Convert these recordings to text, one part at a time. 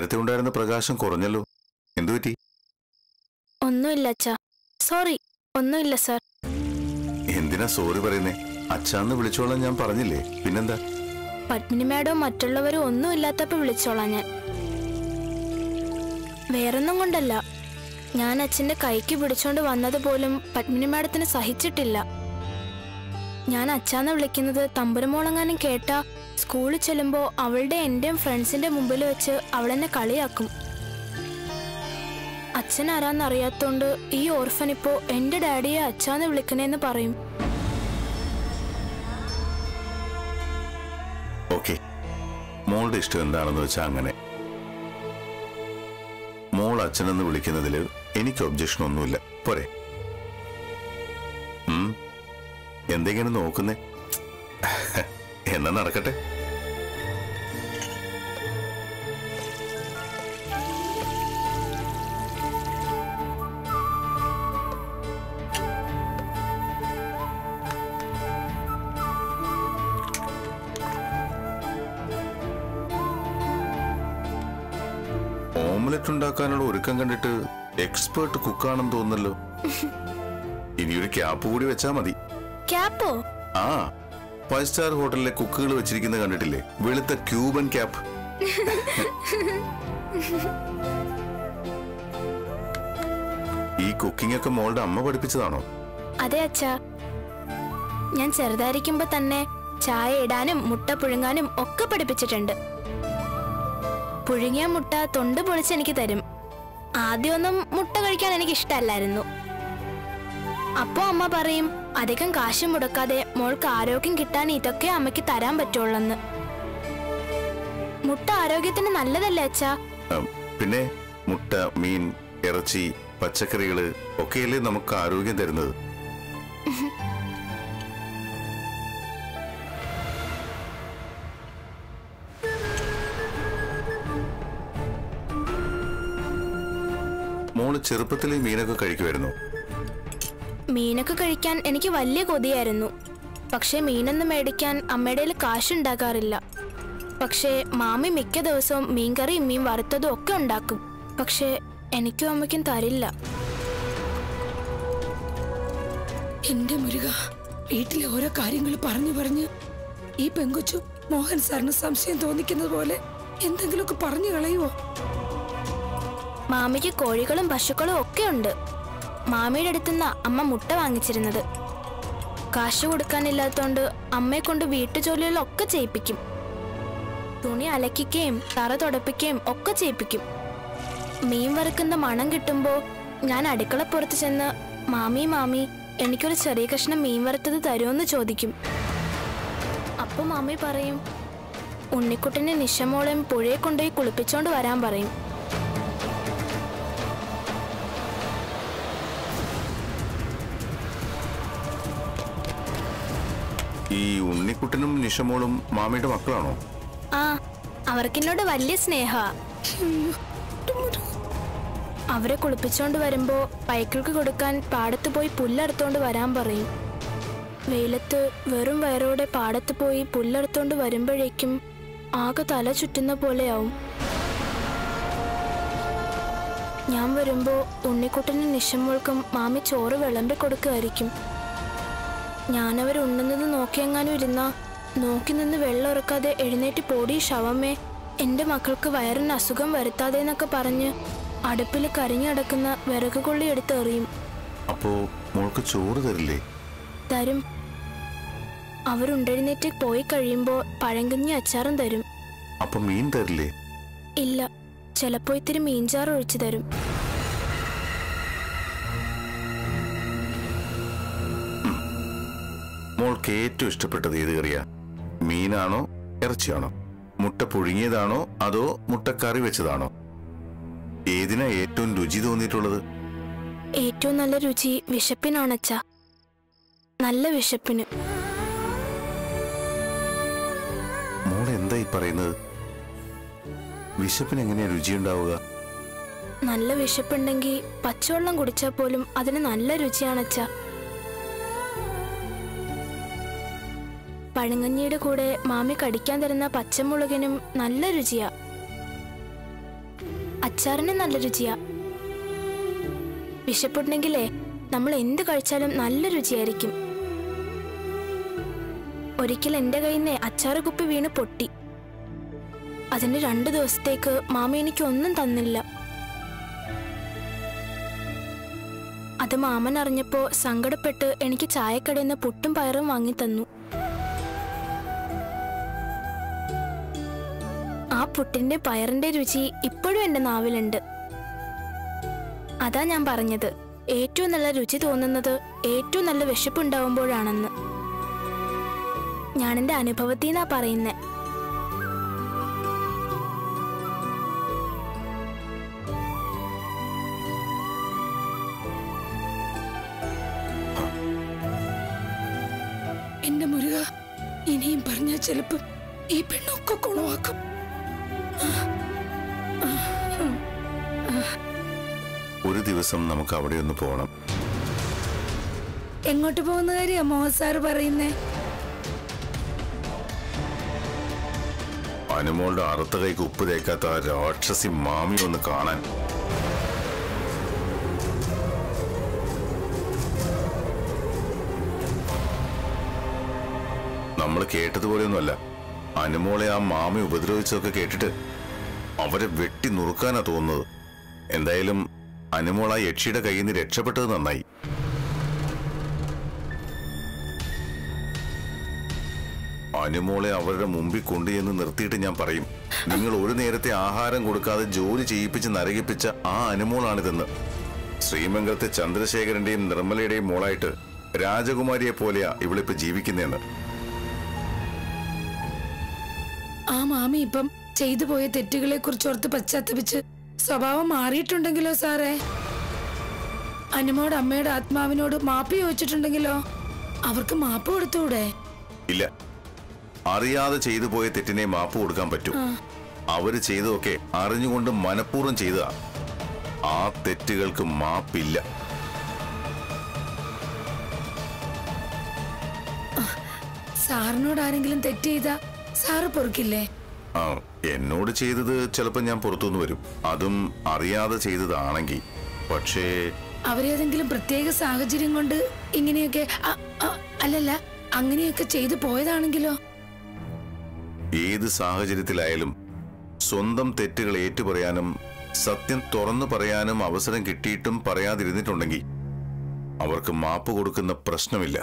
നേരത്തെ ഉണ്ടായിരുന്ന പ്രകാശം കുറഞ്ഞല്ലോ എന്തു പറ്റി ഒന്നുമില്ല അച്ഛാ സോറി ഒന്നുമില്ല സർ എന്തിനാ സോറി പറയുന്നേ അച്ഛാന്ന് വിളിച്ചോളാൻ ഞാൻ പറഞ്ഞില്ലേ പിന്നെന്താ പത്മിനി മാഡവും മറ്റുള്ളവരും ഒന്നും ഇല്ലാത്തപ്പോ വിളിച്ചോളാം ഞാൻ വേറൊന്നും കൊണ്ടല്ല ഞാൻ അച്ഛന്റെ കൈക്ക് പിടിച്ചോണ്ട് വന്നത് പോലും പത്മിനി മാഡത്തിന് സഹിച്ചിട്ടില്ല ഞാൻ അച്ഛാന്ന് വിളിക്കുന്നത് തമ്പുരമോളങ്ങാനും കേട്ടാ സ്കൂളിൽ ചെല്ലുമ്പോ അവളുടെ എന്റെയും ഫ്രണ്ട്സിന്റെ മുമ്പിൽ വെച്ച് അവളെന്നെ കളിയാക്കും അച്ഛൻ ആരാന്നറിയാത്തോണ്ട് ഈ ഓർഫൻ ഇപ്പോ എന്റെ ഡാഡിയെ അച്ഛാന്ന് വിളിക്കണേന്ന് പറയും ഓക്കെ മോളുടെ ഇഷ്ടം എന്താണെന്ന് വെച്ചാൽ അങ്ങനെ മോൾ അച്ഛനെന്ന് വിളിക്കുന്നതിൽ എനിക്ക് ഒബ്ജക്ഷൻ ഒന്നുമില്ല പോരെ ഉം. എന്തെങ്കിലും നോക്കുന്നേ എന്നാ നടക്കട്ടെ ഓംലെറ്റ് ഉണ്ടാക്കാനുള്ള ഒരുക്കം കണ്ടിട്ട് എക്സ്പേർട്ട് കുക്കാണെന്ന് തോന്നുന്നല്ലോ ഇനിയൊരു ക്യാപ്പ് കൂടി വെച്ചാ മതി ക്യാപ്പോ ആ ഫൈവ് സ്റ്റാർ ഹോട്ടലിലെ കുക്കുകൾ വെച്ചിരിക്കുന്നത് കണ്ടിട്ടില്ലേ വെളുത്ത ക്യൂബൻ ക്യാപ്പ് ഈ കുക്കിംഗ് ഒക്കെ മോളുടെ അമ്മ പഠിപ്പിച്ചതാണോ അതെ അച്ഛാ ഞാൻ ചെറുതായിരിക്കുമ്പോ തന്നെ ചായ ഇടാനും മുട്ട പുഴുങ്ങാനും ഒക്കെ പഠിപ്പിച്ചിട്ടുണ്ട് പുഴുങ്ങിയ മുട്ട തൊണ്ട് പൊളിച്ച് എനിക്ക് തരും ആദ്യമൊന്നും മുട്ട കഴിക്കാൻ എനിക്ക് ഇഷ്ടമല്ലായിരുന്നു അപ്പോ അമ്മ പറയും അധികം കാശ് മുടക്കാതെ മോൾക്ക് ആരോഗ്യം കിട്ടാൻ ഇതൊക്കെ അമ്മയ്ക്ക് തരാൻ പറ്റുള്ളെന്ന് മുട്ട ആരോഗ്യത്തിന് നല്ലതല്ലേ അച്ഛാ ഉം, പിന്നെ മുട്ട മീൻ ഇറച്ചി പച്ചക്കറികള് ഒക്കെയല്ലേ നമുക്ക് ആരോഗ്യം തരുന്നത് മോള് ചെറുപ്പത്തിലെ മീനൊക്കെ കഴിക്കുമായിരുന്നു മീനൊക്കെ കഴിക്കാൻ എനിക്ക് വലിയ കൊതിയായിരുന്നു പക്ഷേ മീനൊന്നും മേടിക്കാൻ അമ്മയുടെ കയ്യിൽ കാശുണ്ടാകാറില്ല പക്ഷേ മാമി മിക്ക ദിവസവും മീൻകറിയും മീൻ വറുത്തതും ഒക്കെ ഉണ്ടാക്കും പക്ഷേ എനിക്കും അമ്മയ്ക്കും തരില്ല എന്റെ മുരുക വീട്ടിലെ ഓരോ കാര്യങ്ങൾ പറഞ്ഞു പറഞ്ഞ് ഈ പെങ്കൊച്ചു മോഹൻ സാറിന് സംശയം തോന്നിക്കുന്നത് പോലെ എന്തെങ്കിലുമൊക്കെ പറഞ്ഞു കളയുവോ മാമിക്ക് കോഴികളും പശുക്കളും ഒക്കെ ഉണ്ട് മാമിയുടെ അടുത്തുനിന്ന് അമ്മ മുട്ട വാങ്ങിച്ചിരുന്നത് കാശ് കൊടുക്കാനില്ലാത്തോണ്ട് അമ്മയെ കൊണ്ട് വീട്ടുജോലികളൊക്കെ ചെയ്യിപ്പിക്കും തുണി അലക്കിക്കുകയും തറ തുടപ്പിക്കുകയും ഒക്കെ ചെയ്യിപ്പിക്കും മീൻ വറുക്കുന്ന മണം കിട്ടുമ്പോ ഞാൻ അടുക്കളപ്പുറത്ത് ചെന്ന് മാമി മാമി എനിക്കൊരു ചെറിയ കഷ്ണം മീൻ വറുത്തത് തരുമെന്ന് ചോദിക്കും അപ്പൊ മാമി പറയും ഉണ്ണിക്കുട്ടനെ നിശമോളെയും പുഴയെ കൊണ്ടുപോയി കുളിപ്പിച്ചോണ്ട് വരാൻ പറയും ഈ ഉണ്ണിക്കുട്ടനും നിഷമോളും മാമിയുടെ മക്കളാണോ ആ അവർക്കെന്നോട് വലിയ സ്നേഹ അവരെ കുളിപ്പിച്ചോണ്ട് വരുമ്പോ പൈക്കിൾക്ക് കൊടുക്കാൻ പാടത്ത് പോയി പുല്ലറുത്തോണ്ട് വരാൻ പറയും വെയിലത്ത് വെറും വയറോടെ പാടത്ത് പോയി പുല്ലറുത്തോണ്ട് വരുമ്പോഴേക്കും ആകെ തല ചുറ്റുന്ന പോലെയാവും ഞാൻ വരുമ്പോ ഉണ്ണിക്കുട്ടനും നിശമ്മോൾക്കും മാമി ചോറ് വിളമ്പി കൊടുക്കുമായിരിക്കും ഞാനവർ ഉണ്ണുന്നത് നോക്കിയെങ്ങാനും ഇരുന്നാ നോക്കി നിന്ന് വെള്ളം ഇറക്കാതെ എഴുന്നേറ്റ് പോടി ശവമേ എന്റെ മക്കൾക്ക് വയറിന് അസുഖം വരുത്താതെ എന്നൊക്കെ പറഞ്ഞ് അടുപ്പിൽ കരിഞ്ഞു കിടക്കുന്ന വിറക് കൊള്ളി എടുത്ത് എറിയും അപ്പോ മോൾക്ക് ചോറ് തരില്ലേ തരും അവരുണ്ടെഴുന്നേറ്റ് പോയി കഴിയുമ്പോൾ പഴങ്കഞ്ഞി അച്ചാറും തരും അപ്പൊ മീൻ തരില്ലേ ഇല്ല ചിലപ്പോ ഇത്തിരി മീൻചാറ് ഒഴിച്ചു തരും മോൾക്ക് ഏറ്റവും ഇഷ്ടപ്പെട്ടത് ഏത് കറിയാ മീനാണോ ഇറച്ചിയാണോ മുട്ട പുഴുങ്ങിയതാണോ അതോ മുട്ട കറി വെച്ചതാണോ ഏതിനാ ഏറ്റവും രുചി തോന്നിയിട്ടുള്ളത് ഏറ്റവും നല്ല രുചി വിശപ്പിനാണച്ചാ നല്ല വിശപ്പിന് മോൾ എന്താ ഈ പറയുന്നത് വിശപ്പിന് എങ്ങനെയാ രുചി ഉണ്ടാവുക നല്ല വിശപ്പുണ്ടെങ്കിൽ പച്ചവെള്ളം കുടിച്ചാൽ പോലും അതിന് നല്ല രുചിയാണച്ചാ പഴങ്കഞ്ഞിയുടെ കൂടെ മാമി കടിക്കാൻ തരുന്ന പച്ചമുളകിനും നല്ല രുചിയാ അച്ചാറിന് നല്ല രുചിയാ വിശപ്പുണ്ടെങ്കിലേ നമ്മൾ എന്ത് കഴിച്ചാലും നല്ല രുചിയായിരിക്കും ഒരിക്കൽ എന്റെ കയ്യിൽ നിന്ന് അച്ചാറ് കുപ്പി വീണ് പൊട്ടി അതിന് രണ്ടു ദിവസത്തേക്ക് മാമ എനിക്ക് ഒന്നും തന്നില്ല അത് മാമൻ അറിഞ്ഞപ്പോ സങ്കടപ്പെട്ട് എനിക്ക് ചായക്കടയിൽ നിന്ന് പുട്ടും പയറും വാങ്ങി തന്നു ആ പുട്ടിന്റെ പയറിന്റെ രുചി ഇപ്പോഴും എന്റെ നാവിലുണ്ട് അതാ ഞാൻ പറഞ്ഞത് ഏറ്റവും നല്ല രുചി തോന്നുന്നത് ഏറ്റവും നല്ല വിശപ്പുണ്ടാവുമ്പോഴാണെന്ന് ഞാൻ എന്റെ അനുഭവത്തിൽ നിന്നാ പറയുന്നേ എന്റെ മുരുക ഇനിയും പറഞ്ഞാൽ ചിലപ്പോ ഈ പെണ്ണൊക്കെ കുളവാക്കും ഒരു ദിവസം നമുക്ക് അവിടെ ഒന്ന് പോകണം എങ്ങോട്ട് പോകുന്ന കാര്യ മോഹൻ സാറ് പറയുന്നേ അനുമോളുടെ അറുത്ത കൈക്ക് ഉപ്പ് തേക്കാത്ത ആ രാക്ഷസി മാമി ഒന്ന് കാണാൻ നമ്മൾ കേട്ടതുപോലെയൊന്നുമല്ല അനുമോളെ ആ മാമി ഉപദ്രവിച്ചതൊക്കെ കേട്ടിട്ട് അവരെ വെട്ടി നുറുക്കാനാ തോന്നുന്നത് എന്തായാലും അനുമോൾ ആ യക്ഷിയുടെ കയ്യിൽ നിന്ന് രക്ഷപ്പെട്ടത് നന്നായി അനുമോളെ അവരുടെ മുമ്പിൽ കൊണ്ടുചെന്ന് നിർത്തിയിട്ട് ഞാൻ പറയും നിങ്ങൾ ഒരു നേരത്തെ ആഹാരം കൊടുക്കാതെ ജോലി ചെയ്യിപ്പിച്ച് നരകിപ്പിച്ച ആ അനുമോളാണിതെന്ന് ശ്രീമംഗലത്തെ ചന്ദ്രശേഖരന്റെയും നിർമ്മലയുടെയും മോളായിട്ട് രാജകുമാരിയെ പോലെയാ ഇവളിപ്പോ ജീവിക്കുന്നതെന്ന് ആ മാമി ഇപ്പം ചെയ്തു പോയ തെറ്റുകളെ കുറിച്ച് ഓർത്ത് പശ്ചാത്തപിച്ച് സ്വഭാവം മാറിയിട്ടുണ്ടെങ്കിലോ സാറേ അനുമോട് അമ്മയുടെ ആത്മാവിനോട് മാപ്പ് ചോദിച്ചിട്ടുണ്ടെങ്കിലോ അവർക്ക് മാപ്പ് കൊടുത്തൂടെ ഇല്ല അറിയാതെ ചെയ്തു പോയ തെറ്റിനെ മാപ്പ് കൊടുക്കാൻ പറ്റും അവര് ചെയ്തതൊക്കെ അറിഞ്ഞുകൊണ്ട് മനഃപൂർവ്വം ചെയ്തതാ ആ തെറ്റുകൾക്ക് മാപ്പില്ല സാറിനോട് ആരെങ്കിലും തെറ്റ് ചെയ്താ സാറ് പൊറുക്കില്ലേ ആ എന്നോട് ചെയ്തത് ചിലപ്പോൾ ഞാൻ പുറത്തുനിന്ന് വരും അതും അറിയാതെ ചെയ്തതാണെങ്കിൽ പക്ഷേ അവരേതെങ്കിലും പ്രത്യേക സാഹചര്യം കൊണ്ട് ഇങ്ങനെയൊക്കെ അ- അ- അല്ലല്ല അങ്ങനെയൊക്കെ ചെയ്തു പോയതാണെങ്കിലോ ഏത് സാഹചര്യത്തിലായാലും സ്വന്തം തെറ്റുകൾ ഏറ്റുപറയാനും സത്യം തുറന്നു പറയാനും അവസരം കിട്ടിയിട്ടും പറയാതിരുന്നിട്ടുണ്ടെങ്കിൽ അവർക്ക് മാപ്പ് കൊടുക്കുന്ന പ്രശ്നമില്ല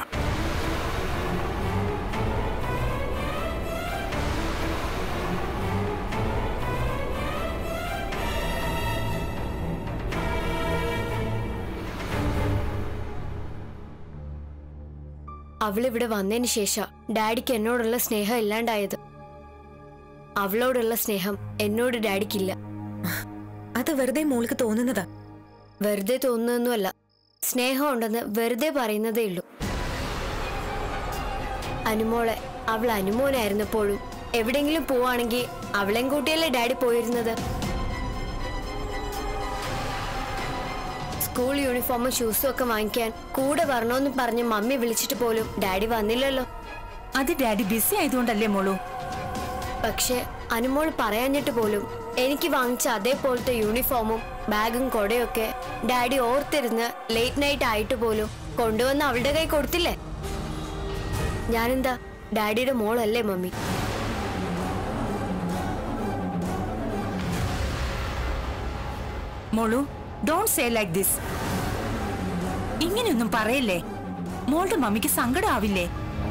അവളിവിടെ വന്നതിന് ശേഷം ഡാഡിക്ക് എന്നോടുള്ള സ്നേഹം ഇല്ലാണ്ടായത് അവളോടുള്ള സ്നേഹം എന്നോട് ഡാഡിക്കില്ല അത് വെറുതെ മോൾക്ക് തോന്നുന്നതാ വെറുതെ തോന്നുന്നൊന്നുമല്ല സ്നേഹം ഉണ്ടെന്ന് വെറുതെ പറയുന്നതേ ഉള്ളൂ അനുമോളെ അവൾ അനുമോനായിരുന്നപ്പോഴും എവിടെങ്കിലും പോവാണെങ്കിൽ അവളെയും കൂട്ടിയല്ലേ ഡാഡി പോയിരുന്നത് സ്കൂൾ യൂണിഫോമും ഷൂസും ഒക്കെ വാങ്ങിക്കാൻ കൂടെ വരണോന്ന് പറഞ്ഞ് മമ്മി വിളിച്ചിട്ട് പോലും ഡാഡി വന്നില്ലല്ലോ അത് ഡാഡി ബിസി ആയതുകൊണ്ടല്ലേ മോളൂ പക്ഷെ അനുമോൾ പറയാഞ്ഞിട്ട് പോലും എനിക്ക് വാങ്ങിച്ച അതേപോലത്തെ യൂണിഫോമും ബാഗും കൊടയൊക്കെ ഡാഡി ഓർത്തിരുന്ന് ലേറ്റ് നൈറ്റ് ആയിട്ട് പോലും കൊണ്ടുവന്ന് അവളുടെ കൈ കൊടുത്തില്ലേ ഞാനെന്താ ഡാഡിയുടെ മോളല്ലേ മമ്മി മോളു ഡോണ്ട് സേ ലൈക്ക് ദിസ് ഇങ്ങനെയൊന്നും പറയല്ലേ മോളുടെ മമ്മിക്ക് സങ്കടമാവില്ലേ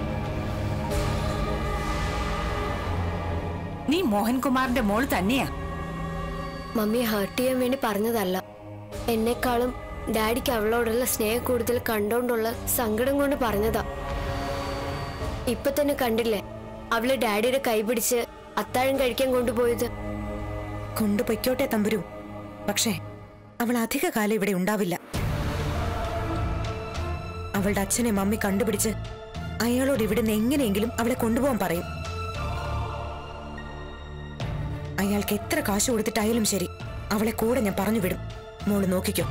നീ മോഹൻകുമാറിന്റെ മോൾ തന്നെയാ മമ്മിയെ ഹേർട്ട് ചെയ്യാൻ വേണ്ടി പറഞ്ഞതല്ല എന്നെക്കാളും ഡാഡിക്ക് അവളോടുള്ള സ്നേഹം കൂടുതൽ കണ്ടോണ്ടുള്ള സങ്കടം കൊണ്ട് പറഞ്ഞതാ ഇപ്പൊ തന്നെ കണ്ടില്ലേ അവള് ഡാഡിയുടെ കൈ പിടിച്ച് അത്താഴം കഴിക്കാൻ കൊണ്ടുപോയത് കൊണ്ടുപൊയ്ക്കോട്ടെ തമ്പുരു പക്ഷേ അവൾ അധിക കാലം ഇവിടെ ഉണ്ടാവില്ല അവളുടെ അച്ഛനെ മമ്മി കണ്ടുപിടിച്ച് അയാളോട് ഇവിടുന്ന് എങ്ങനെയെങ്കിലും അവളെ കൊണ്ടുപോകാൻ പറയും അയാൾക്ക് എത്ര കാശ് കൊടുത്തിട്ടായാലും ശരി അവളെ കൂടെ ഞാൻ പറഞ്ഞു വിടും മോള് നോക്കിക്കോ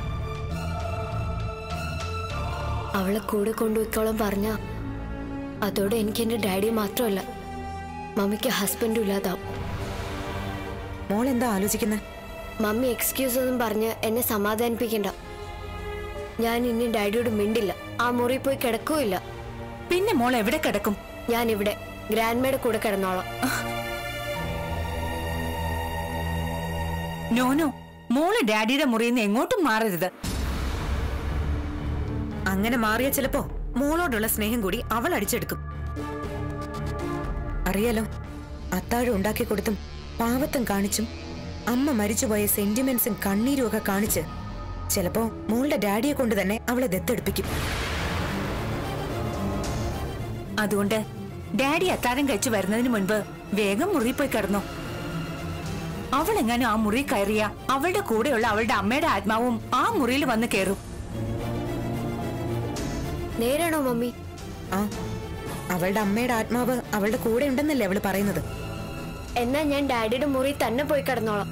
അവളെ കൂടെ കൊണ്ടുപോയിക്കോളം പറഞ്ഞ അതോടെ എനിക്ക് എന്റെ ഡാഡി മാത്രമല്ല മമ്മിക്ക് ഹസ്ബൻഡും ഇല്ലാതാവും മോൾ എന്താ ആലോചിക്കുന്നത് മമ്മി എക്സ്ക്യൂസ് ഒന്നും പറഞ്ഞ് എന്നെ സമാധാനിപ്പിക്കണ്ട ഞാൻ ഇനി ഡാഡിയോട് മിണ്ടില്ല ആ മുറി പോയി കിടക്കൂല്ല പിന്നെ മോൾ എവിടെ കിടക്കും ഞാൻ ഇവിടെ ഗ്രാൻഡ്മയുടെ കൂടെ കിടന്നോളാം നോനോ മോള് ഡാഡിയുടെ മുറിയിൽ നിന്ന് എങ്ങോട്ടും മാറരുത് അങ്ങനെ മാറിയ ചിലപ്പോ മോളോടുള്ള സ്നേഹം കൂടി അവൾ അടിച്ചെടുക്കും അറിയാലോ അത്താഴം ഉണ്ടാക്കി കൊടുത്തും പാവത്തം കാണിച്ചും അമ്മ മരിച്ചുപോയ സെന്റിമെന്റ്സും കണ്ണീരും ഒക്കെ കാണിച്ച് ചിലപ്പോ മോളുടെ ഡാഡിയെ കൊണ്ട് തന്നെ അവളെ ദത്തെടുപ്പിക്കും അതുകൊണ്ട് ഡാഡി അത്താഴം കഴിച്ചു വരുന്നതിന് മുൻപ് വേഗം മുറി പോയി കിടന്നു അവളെങ്ങാനും ആ മുറി കയറിയ അവളുടെ കൂടെയുള്ള അവളുടെ അമ്മയുടെ ആത്മാവും ആ മുറിയിൽ വന്ന് കയറും നേരാണോ മമ്മി ആ അവളുടെ അമ്മയുടെ ആത്മാവ് അവളുടെ കൂടെ ഉണ്ടെന്നല്ലേ അവള് പറയുന്നത് എന്നാ ഞാൻ ഡാഡിയുടെ മുറി തന്നെ പോയി കിടന്നോളാം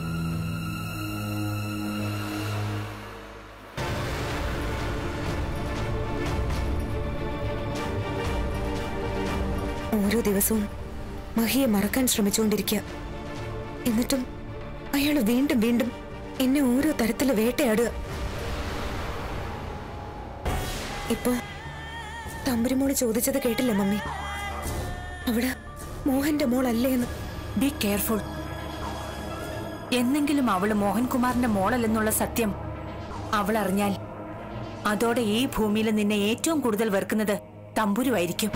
ഓരോ ദിവസവും മഹിയെ മറക്കാൻ ശ്രമിച്ചുകൊണ്ടിരിക്കുക എന്നിട്ടും അയാൾ വീണ്ടും വീണ്ടും എന്നെ ഓരോ തരത്തില് വേട്ടയാടുക ഇപ്പൊ തമ്പുരുമോള് ചോദിച്ചത് കേട്ടില്ല മമ്മി അവിടെ മോഹന്റെ മോളല്ലേ എന്ന് ബി കെയർഫുൾ എന്നെങ്കിലും അവള് മോഹൻകുമാറിന്റെ മോളല്ലെന്നുള്ള സത്യം അവൾ അറിഞ്ഞാൽ അതോടെ ഈ ഭൂമിയിൽ നിന്നെ ഏറ്റവും കൂടുതൽ വെറുക്കുന്നത് തമ്പുരുവായിരിക്കും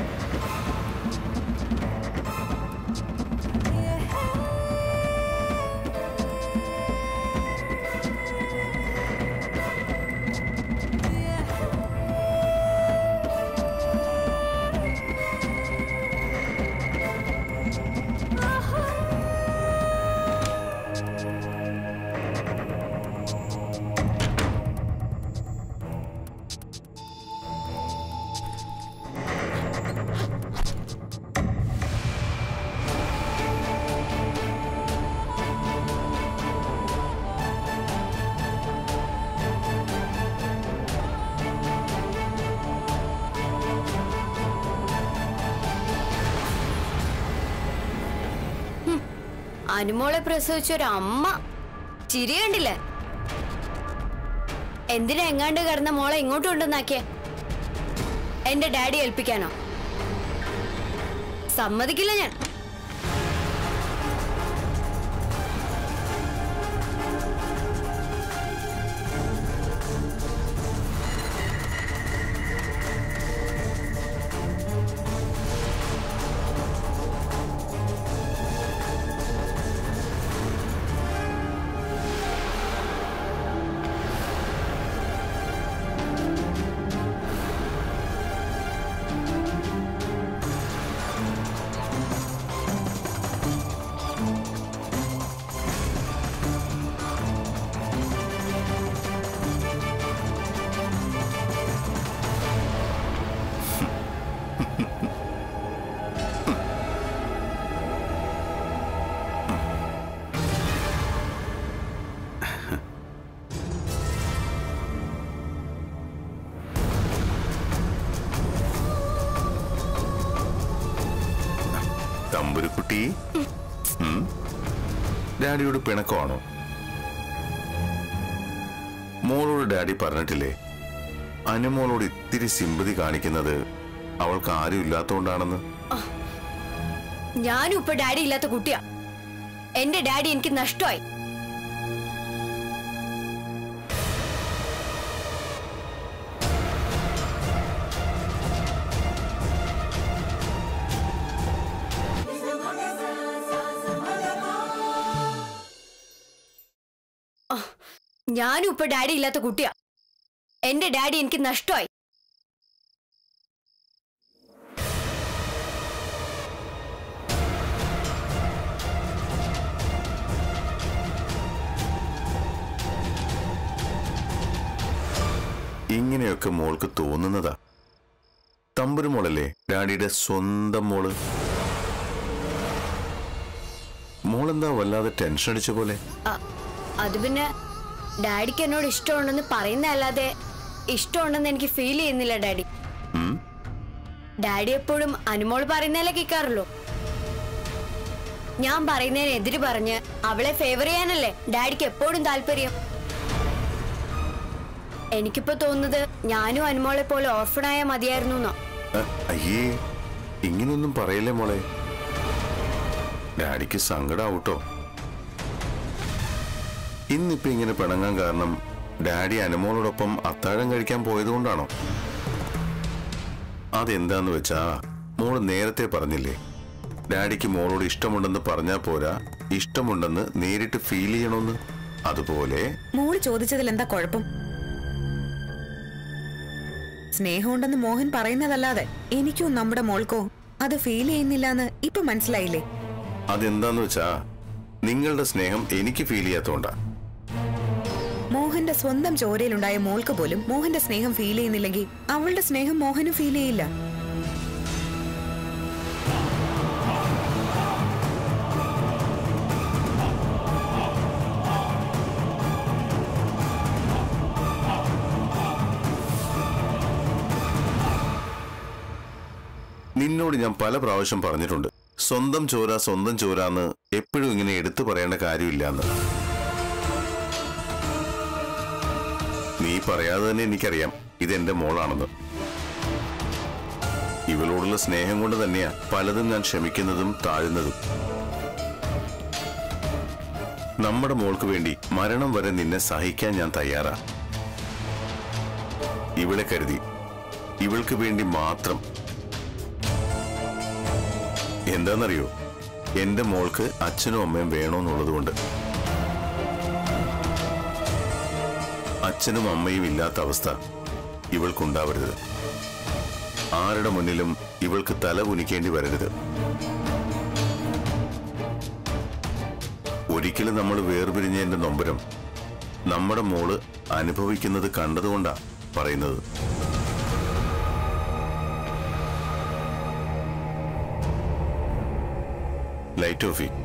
അനുമോളെ പ്രസവിച്ച ഒരു അമ്മ ചിരി കണ്ടില്ലേ എന്തിനാ എങ്ങാണ്ട് കിടന്ന മോളെ ഇങ്ങോട്ട് കൊണ്ടുവന്നാക്കിയേ എന്റെ ഡാഡി ഏൽപ്പിക്കാനോ സമ്മതിക്കില്ല ഞാൻ തമ്പുരുക്കുട്ടി ഉം? ഡാഡിയോട് പിണക്കമാണോ മോളോട് ഡാഡി പറഞ്ഞിട്ടില്ലേ അനുമോളോട് ഇത്തിരി സിമ്പതി കാണിക്കുന്നത് അവൾക്ക് ആരും ഇല്ലാത്തോണ്ടാണെന്ന് ഞാനും ഇപ്പൊ ഡാഡി ഇല്ലാത്ത കുട്ടിയാ എന്റെ ഡാഡി എനിക്ക് നഷ്ടമായി ആ, ഞാനും ഇപ്പൊ ഡാഡി ഇല്ലാത്ത കുട്ടിയാ എന്റെ ഡാഡി എനിക്ക് നഷ്ടമായി ഇങ്ങനെയൊക്കെ മോൾക്ക് തോന്നുന്നതാ തമ്പുരു മോളല്ലേ ഡാഡിയുടെ സ്വന്തം മോള് മോളെന്താ വല്ലാതെ ടെൻഷൻ അടിച്ച പോലെ അ- അത് പിന്നെ ഡാഡിക്ക് എന്നോട് ഇഷ്ടമുണ്ടെന്ന് പറയുന്നതല്ലാതെ ഇഷ്ടമുണ്ടെന്ന് എനിക്ക് ഫീൽ ചെയ്യുന്നില്ല ഡാഡി ഉം? ഡാഡി എപ്പോഴും അനുമോൾ പറയുന്നതല്ലേ കേൾക്കാറുള്ളൂ ഞാൻ പറയുന്നതിന് എതിര് പറഞ്ഞ് അവളെ ഫേവർ ചെയ്യാനല്ലേ ഡാഡിക്ക് എപ്പോഴും താല്പര്യം എനിക്കിപ്പോ തോന്നുന്നത് ഞാനും അനുമോളെ പോലെ ഓർഫണായ മതിയായിരുന്നു എന്നോ അ, അയ്യേ ഇങ്ങനെയൊന്നും പറയല്ലേ മോളെ ഡാഡിക്ക് സങ്കടാവൂട്ടോ ഇന്നിപ്പോ ഇങ്ങനെ പിണങ്ങാൻ കാരണം ഡാഡി അനുമോളോടൊപ്പം അത്താഴം കഴിക്കാൻ പോയതുകൊണ്ടാണോ അതെന്താന്ന് വെച്ചാ മോള് നേരത്തെ പറഞ്ഞില്ലേ ഡാഡിക്ക് മോളോട് ഇഷ്ടമുണ്ടെന്ന് പറഞ്ഞാ പോരാ ഇഷ്ടമുണ്ടെന്ന് നേരിട്ട് ഫീൽ ചെയ്യണമെന്ന് അതുപോലെ മോള് ചോദിച്ചതിൽ എന്താ കുഴപ്പം സ്നേഹമുണ്ടെന്ന് മോഹൻ പറയുന്നതല്ലാതെ എനിക്കോ നമ്മുടെ മോൾക്കോ അത് ഫീൽ ചെയ്യുന്നില്ലാന്ന് ഇപ്പൊ മനസ്സിലായില്ലേ അതെന്താന്ന് വെച്ചാ നിങ്ങളുടെ സ്നേഹം എനിക്ക് ഫീൽ ചെയ്യാത്തോണ്ടാ മോഹന്റെ സ്വന്തം ചോരയിലുണ്ടായ മോൾക്ക് പോലും മോഹന്റെ സ്നേഹം ഫീൽ ചെയ്യുന്നില്ലെങ്കിൽ അവളുടെ സ്നേഹം മോഹനും ഫീൽ ചെയ്യില്ല നിന്നോട് ഞാൻ പല പ്രാവശ്യം പറഞ്ഞിട്ടുണ്ട് സ്വന്തം ചോര സ്വന്തം ചോരാന്ന് എപ്പോഴും ഇങ്ങനെ എടുത്തു പറയേണ്ട കാര്യമില്ലാന്ന് നീ പറയാതെ തന്നെ എനിക്കറിയാം ഇതെന്റെ മോളാണെന്ന് ഇവളോടുള്ള സ്നേഹം കൊണ്ട് തന്നെയാ പലതും ഞാൻ ക്ഷമിക്കുന്നതും താഴുന്നതും നമ്മുടെ മോൾക്ക് വേണ്ടി മരണം വരെ നിന്നെ സഹിക്കാൻ ഞാൻ തയ്യാറാ ഇവളെ കരുതി ഇവൾക്ക് വേണ്ടി മാത്രം എന്താണെന്നറിയോ എന്റെ മോൾക്ക് അച്ഛനും അമ്മയും വേണോന്നുള്ളത് കൊണ്ട് അച്ഛനും അമ്മയും ഇല്ലാത്ത അവസ്ഥ ഇവൾക്കുണ്ടാവരുത് ആരുടെ മുന്നിലും ഇവൾക്ക് തല കുനിക്കേണ്ടി വരരുത് ഒരിക്കലും നമ്മൾ വേർപിരിഞ്ഞതിന്റെ നൊമ്പരം നമ്മുടെ മോള് അനുഭവിക്കുന്നത് കണ്ടതുകൊണ്ടാ പറയുന്നത് ലൈറ്റ് ഓഫ് ചെയ്യ്.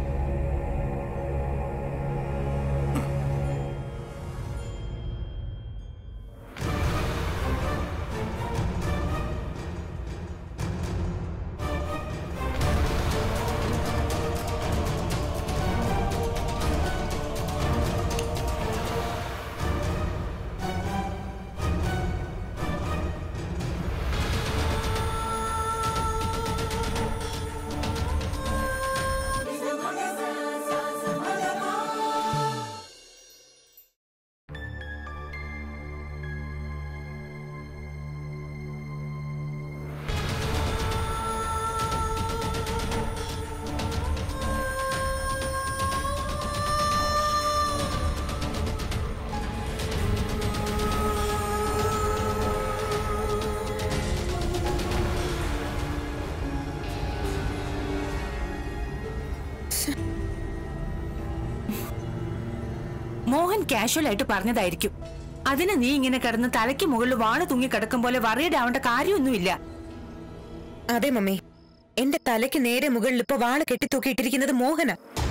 മോഹൻ കാഷ്വൽ ആയിട്ട് പറഞ്ഞതായിരിക്കും അതിന് നീ ഇങ്ങനെ കിടന്ന് തലയ്ക്ക് മുകളിൽ വാണ് തൂങ്ങി കിടക്കും പോലെ വറീഡ് ആവേണ്ട കാര്യമൊന്നുമില്ല അതെ മമ്മി എന്റെ തലയ്ക്ക് നേരെ മുകളിൽ ഇപ്പൊ വാള് കെട്ടിത്തൂക്കിയിട്ടിരിക്കുന്നത് മോഹന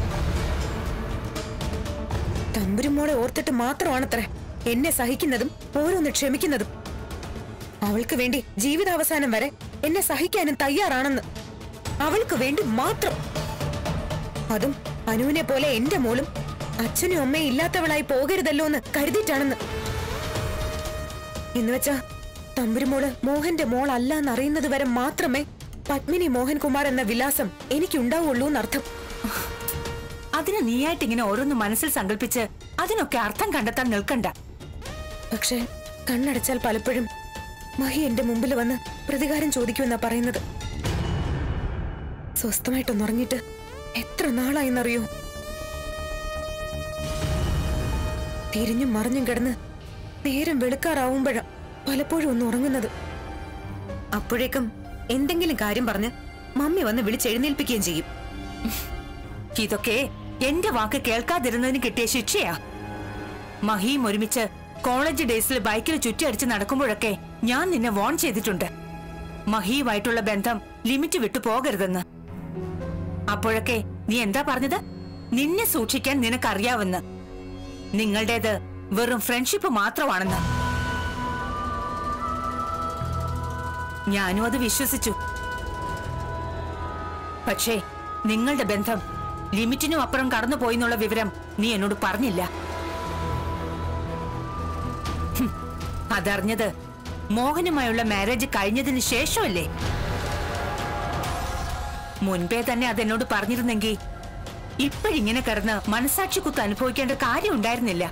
തമ്പുരുമോളെ ഓർത്തിട്ട് മാത്രമാണത്രേ എന്നെ സഹിക്കുന്നതും ഓരോന്ന് ക്ഷമിക്കുന്നതും അവൾക്ക് വേണ്ടി ജീവിതാവസാനം വരെ എന്നെ സഹിക്കാനും തയ്യാറാണെന്ന് അവൾക്ക് വേണ്ടി മാത്രം അതും അനുവിനെ പോലെ എന്റെ മോളും അച്ഛനും അമ്മയും ഇല്ലാത്തവളായി പോകരുതല്ലോ എന്ന് കരുതിയിട്ടാണെന്ന് എന്നുവെച്ചാ തമ്പുരുമോള് മോഹന്റെ മോൾ അല്ല എന്നറിയുന്നത് വരെ മാത്രമേ പത്മിനി മോഹൻകുമാർ എന്ന വിലാസം എനിക്കുണ്ടാവുള്ളൂ എന്നർത്ഥം അതിന് നീയായിട്ട് ഇങ്ങനെ ഓരോന്ന് മനസ്സിൽ സങ്കല്പിച്ച് അതിനൊക്കെ അർത്ഥം കണ്ടെത്താൻ നിൽക്കണ്ട പക്ഷേ കണ്ണടച്ചാൽ പലപ്പോഴും മഹി എന്റെ മുമ്പിൽ വന്ന് പ്രതികാരം ചോദിക്കുമെന്നാ പറയുന്നത് സ്വസ്ഥമായിട്ടൊന്നുറങ്ങിയിട്ട് എത്ര നാളായിന്നറിയോ തിരിഞ്ഞും മറിഞ്ഞും കിടന്ന് നേരം വെളുക്കാറാവുമ്പോഴാ പലപ്പോഴും ഒന്ന് ഉറങ്ങുന്നത് അപ്പോഴേക്കും എന്തെങ്കിലും കാര്യം പറഞ്ഞ് മമ്മി വന്ന് വിളിച്ചെഴുന്നേൽപ്പിക്കുകയും ചെയ്യും ഇതൊക്കെ എന്റെ വാക്ക് കേൾക്കാതിരുന്നതിന് കിട്ടിയ ശിക്ഷയാ മഹിയും ഒരുമിച്ച് കോളേജ് ഡേയ്സിൽ ബൈക്കിൽ ചുറ്റിയടിച്ച് നടക്കുമ്പോഴൊക്കെ ഞാൻ നിന്നെ വാൺ ചെയ്തിട്ടുണ്ട് മഹിയുമായിട്ടുള്ള ബന്ധം ലിമിറ്റ് വിട്ടു പോകരുതെന്ന് അപ്പോഴൊക്കെ നീ എന്താ പറഞ്ഞത് നിന്നെ സൂക്ഷിക്കാൻ നിനക്കറിയാവെന്ന് നിങ്ങളുടേത് വെറും ഫ്രണ്ട്ഷിപ്പ് മാത്രമാണെന്ന് ഞാനും അത് വിശ്വസിച്ചു പക്ഷേ നിങ്ങളുടെ ബന്ധം ലിമിറ്റിനും അപ്പുറം കടന്നു പോയിന്നുള്ള വിവരം നീ എന്നോട് പറഞ്ഞില്ല ഹും, അതറിഞ്ഞത് മോഹനുമായുള്ള മാരേജ് കഴിഞ്ഞതിന് ശേഷമല്ലേ മുൻപേ തന്നെ അതെന്നോട് പറഞ്ഞിരുന്നെങ്കിൽ ഇപ്പോഴിങ്ങനെ കിടന്ന് മനസാക്ഷി കുത്ത് അനുഭവിക്കേണ്ട കാര്യം ഉണ്ടായിരുന്നില്ല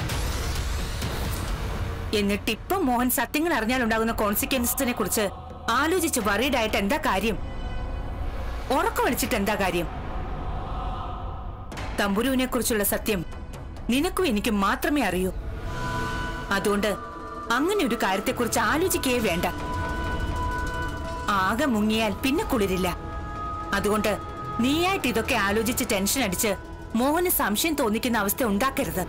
എന്നിട്ട് ഇപ്പം മോഹൻ സത്യങ്ങൾ അറിഞ്ഞാൽ ഉണ്ടാകുന്ന കോൺസിക്വൻസിനെ കുറിച്ച് ആലോചിച്ച് worried ആയിട്ട് എന്താ കാര്യം ഉറക്കം വലിച്ചിട്ട് എന്താ കാര്യം തമ്പുരുവിനെ കുറിച്ചുള്ള സത്യം നിനക്കും എനിക്ക് മാത്രമേ അറിയൂ അതുകൊണ്ട് അങ്ങനെ ഒരു കാര്യത്തെക്കുറിച്ച് ആലോചിക്കേ വേണ്ട ആകെ മുങ്ങിയാൽ പിന്നെ കുളിരില്ല അതുകൊണ്ട് നീയായിട്ട് ഇതൊക്കെ ആലോചിച്ച് ടെൻഷൻ അടിച്ച് മോഹന് സംശയം തോന്നിക്കുന്ന അവസ്ഥ ഉണ്ടാക്കരുത്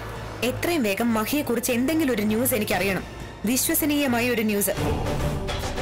എത്രയും വേഗം മഹിയെ കുറിച്ച് എന്തെങ്കിലും ഒരു ന്യൂസ് എനിക്കറിയണം വിശ്വസനീയമായ ഒരു ന്യൂസ്